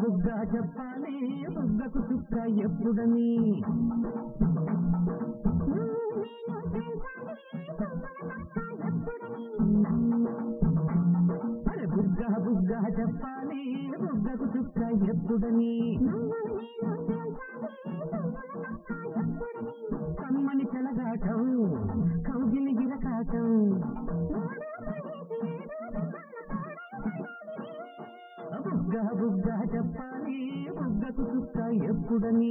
బుగ్గ చెప్పాలి బుగ్గకు చుక్క ఎప్పుడని అరే బుగ్గ బుగ్గ చెప్పాలి బుగ్గకు చుక్క ఎప్పుడని కమ్మని చెలగాటం కౌగిలి గిరకాటం బుగ్గ బుగ్గ చెప్పాలి బుగ్గకు చుక్క ఎప్పుడని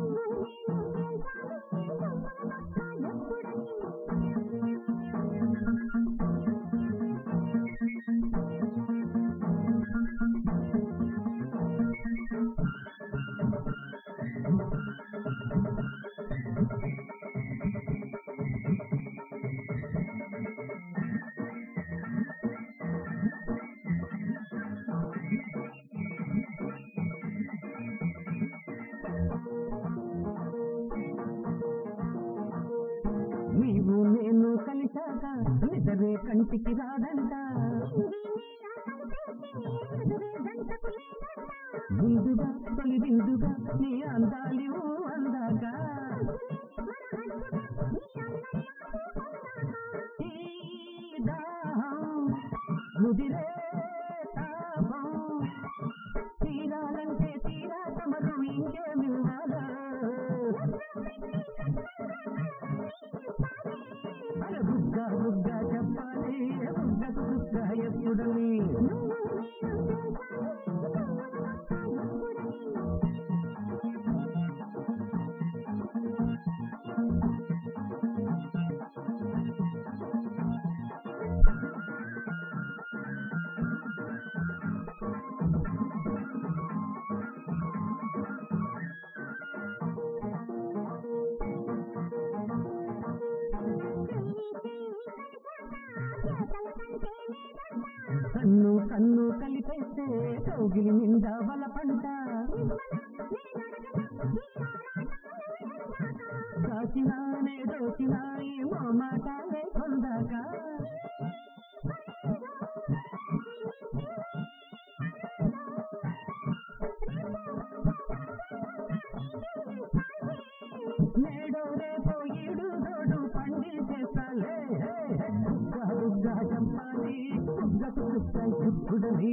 నీవు నేను కలిశాక నిజమే కంటికి రాదంట ముందుగా తొలి విందుగా నీ అందాలి అందాక ఈ దాహం ముదిరే తాపం తీరాలంటే తీరా తమరు ఇంకేమివ్వాలో అరే బుగ్గ బుగ్గ చెప్పాలి బుగ్గకు బుగ్గ ఎప్పుడని కన్ను కన్ను కలిపేస్తే కౌగిలి నిండా వల పంట కాసినానే దోసినాయి మా మాటాలే పొందాక నేడో రేపో ఈడు దోడు పండించేస్తాలే బుగ్గ బుగ్గ చెప్పాలి బుగ్గకు బుగ్గ ఎప్పుడని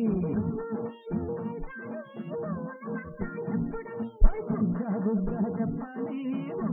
బుగ్గ బుగ్గ చెప్పాలి